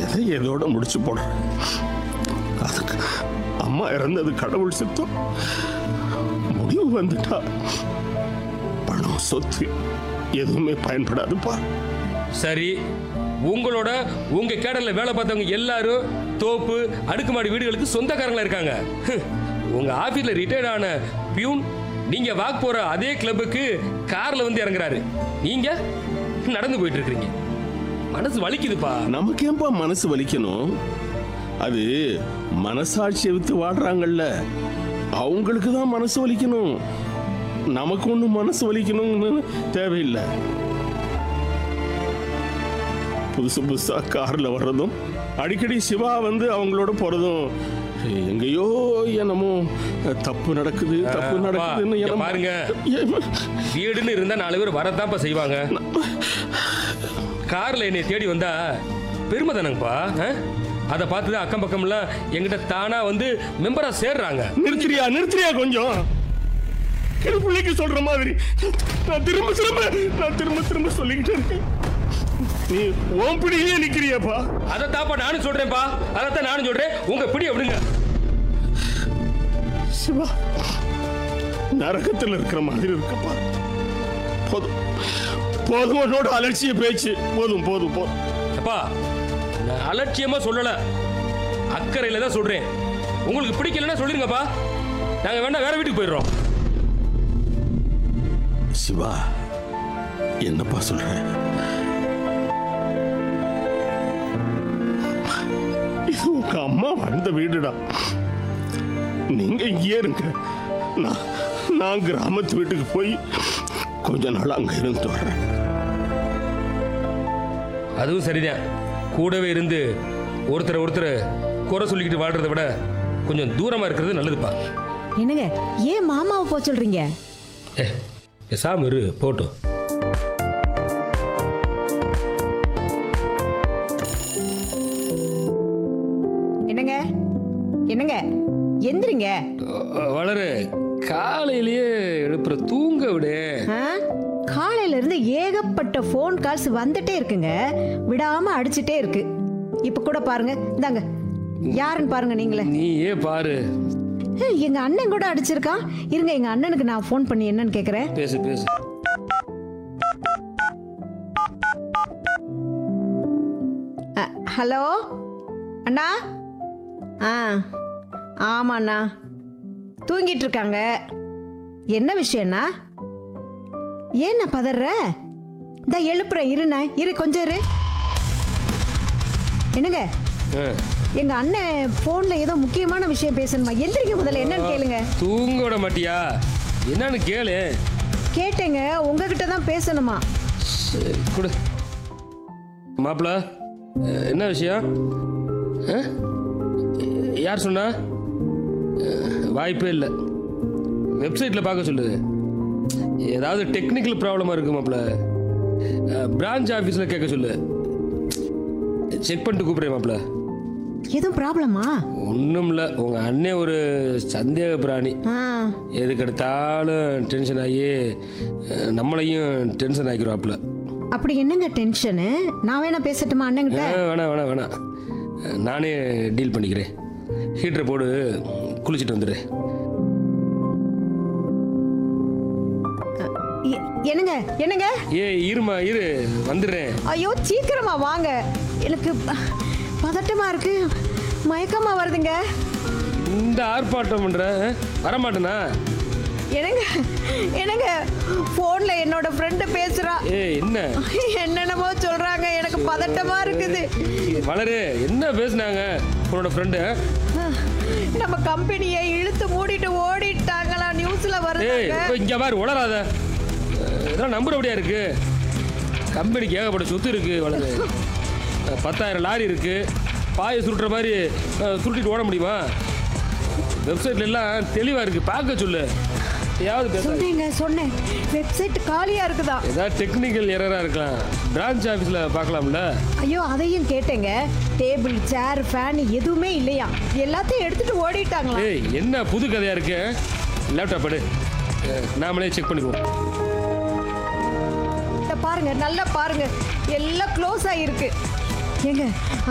கதை இதோட முடிச்சு போடுறேன் அதுக்கு அம்மா இறந்தது கடவுள் சித்தம் முடிவு வந்துட்டா பணம் சொத்து எதுவுமே பயன்படாதுப்பா சரி உங்களோட உங்க கேடல்ல வேலை பார்த்தவங்க எல்லாரும் தோப்பு அடுக்குமாடி வீடுகளுக்கு சொந்தக்காரங்களா இருக்காங்க ஹம். உங்க ஆபீஸ்ல ரிட்டையர்ட் ஆன பியூன் நீங்க வாக் போற அதே கிளப்புக்கு கார்ல வந்து இறங்குறாரு நீங்க நடந்து போயிட்டு இருக்கீங்க மனசு வலிக்குதுப்பா நமக்கு ஏன்பா மனசு வலிக்கணும் அது மனசாட்சியை வித்து வாடுறாங்கல்ல அவங்களுக்கு தான் மனசு வலிக்கணும் நமக்கு ஒன்றும் மனசு வலிக்கணும்னு தேவையில்லை புதுசு புதுசா கார்ல வர்றதும் அடிக்கடி சிவா வந்து அவங்களோட போறதும் எங்கேயோ என்னமோ தப்பு நடக்குது தப்பு அப்பா, நடக்குதுன்னு இங்க என்னமோ- பாருங்க. ஏ- வீடுன்னு இருந்தா நாலு பேர் வரத்தான்ப்பா செய்வாங்க கார்ல என்னை தேடி வந்தா பெருமை தானங்கப்பா அதை பார்த்து தான் அக்கம் பக்கம்லாம் எங்கிட்ட தானா வந்து மெம்பரா சேர்றாங்க நிறுத்துறியா நிறுத்துறியா கொஞ்சம் பிள்ளைக்கு சொல்ற மாதிரி நான் திரும்ப திரும்ப நான் திரும்ப திரும்ப சொல்லிக்கிட்டே இருக்கேன் நீ உன் பிடியிலே நிக்கிறியாப்பா அதை தாப்பா நானும் சொல்றேன்ப்பா அதைத்தான் நானும் சொல்றேன் உங்க பிடி அப்படிங்க சிவா நரகத்தில் இருக்கிற மாதிரி இருக்கப்பா போதும் போதும் உன்னோட அலட்சிய பேச்சு போதும் போதும் போதும் அப்பா நான் அலட்சியமா சொல்லல அக்கறையில தான் சொல்றேன் உங்களுக்கு பிடிக்கலன்னா சொல்லிருங்கப்பா நாங்க வேணா வேற வீட்டுக்கு போயிடுறோம் சிவா என்னப்பா சொல்ற இது உங்க அம்மா வாழ்ந்த வீடுடா நீங்க இங்கே இருங்க நான் நான் கிராமத்து வீட்டுக்கு போய் கொஞ்ச நாள் அங்க இருந்து வர்றேன் அதுவும் சரிதான் கூடவே இருந்து ஒருத்தரை ஒருத்தர் குறை சொல்லிக்கிட்டு வாழ்றதை விட கொஞ்சம் தூரமா இருக்கிறது நல்லதுப்பா என்னங்க ஏன் மாமாவை போக சொல்றீங்க ஏ பேசாம இரு போட்டும் என்னங்க என்னங்க எந்திரிங்க அஹ், வளரு காலையிலேயே எழுப்புற தூங்க விடு ஆ? காலையில இருந்து ஏகப்பட்ட ஃபோன் கால்ஸ் வந்துட்டே இருக்குங்க விடாம அடிச்சிட்டே இருக்கு இப்ப கூட பாருங்க இந்தாங்க யாருன்னு பாருங்க நீங்களே நீயே பாரு ஏய், எங்க அண்ணன் கூட அடிச்சிருக்கான் இருங்க எங்க அண்ணனுக்கு நான் ஃபோன் பண்ணி என்னன்னு கேக்குறேன் பேசு பேசு அ, ஹலோ அண்ணா ஆ ஆமாண்ணா தூங்கிட்டு இருக்காங்க என்ன விஷயம்ண்ணா ஏண்ணா பதற இந்த எழுப்புறேன் இருண்ணா இரு கொஞ்சம் இரு என்னங்க அஹ், எங்க அண்ணன் போன்ல ஏதோ முக்கியமான விஷயம் பேசணுமா எந்திரிங்க முதல்ல என்னன்னு கேளுங்க தூங்க விட மாட்டியா என்னன்னு கேளு கேட்டேங்க உங்ககிட்ட தான் பேசணுமா சரி, கொடு மாப்பிள அஹ், என்ன விஷயம் அஹ்? யார் சொன்னா அஹ், வாய்ப்பே இல்லை வெப்சைட்டில் பார்க்க சொல்லுது ஏதாவது டெக்னிக்கல் ப்ராப்ளமாக இருக்கு மாப்பிள பிரான்ச் ஆஃபீஸில் கேட்க சொல்லு செக் பண்ணிட்டு கூப்பிடுறேன் மாப்பிள எதுவும் ப்ராப்ளமா ஒன்றும் இல்லை உங்கள் அண்ணே ஒரு சந்தேக பிராணி ஆ எதுக்கு எடுத்தாலும் டென்ஷன் ஆகி அஹ், நம்மளையும் டென்ஷன் ஆக்கிடுவாப்புல அப்படி என்னங்க டென்ஷனு நான் வேணா பேசட்டுமா அண்ணன்கிட்ட ஆ, வேணாம் வேணாம் வேணாம் நானே டீல் பண்ணிக்கிறேன் ஹீட்டரை போடு குளிச்சுட்டு வந்துடு எ- என்னங்க என்னங்க ஏ இருமா இரு வந்துடுறேன் ஐயோ சீக்கிரமா வாங்க எனக்கு ப- பதட்டமா இருக்கு மயக்கமா வருதுங்க இந்த ஆர்ப்பாட்டம் பண்ற ஆ? வரமாட்டேனா என்னங்க என்னங்க போன்ல என்னோட ஃப்ரெண்டு பேசுறா ஏ என்ன என்னென்னமோ சொல்றாங்க எனக்கு பதட்டமா இருக்குது வளரு என்ன பேசுனாங்க உன்னோட ஃப்ரெண்டு நம்ம கம்பெனியை இழுத்து மூடிட்டு ஓடிட்டாங்களா நியூஸ்ல ஏய் வருதுங்க இப்போ இங்கே பாரு உளராத அஹ், இதெல்லாம் நம்புறபடியா இருக்கு கம்பெனிக்கு ஏகப்பட்ட சொத்து இருக்கு வளரு அஹ், பத்தாயிரம் லாரி இருக்கு பாயை சுருட்டுற மாதிரி அஹ், சுருட்டிட்டு ஓட முடியுமா வெப்சைட்ல எல்லாம் தெளிவா இருக்கு பார்க்க சொல்லு யாவது பேச சொன்னேங்க சொன்னேன் வெப்சைட் காலியா இருக்குதா ஏதாவது டெக்னிக்கல் எரரா இருக்கலாம் பிரான்ச் ஆஃபீஸில் பார்க்கலாம்ல ஐயோ அதையும் கேட்டேங்க டேபிள் சேர் ஃபேன் எதுவுமே இல்லையா எல்லாத்தையும் எடுத்துட்டு ஓடிட்டாங்களா ஏய் என்ன புது கதையா இருக்கு லேப்டாப் எடு அஹ், நாமளே செக் பண்ணிக்குவோம் இத பாருங்க நல்லா பாருங்க எல்லாம் க்ளோஸ் ஆயிருக்கு ஏங்க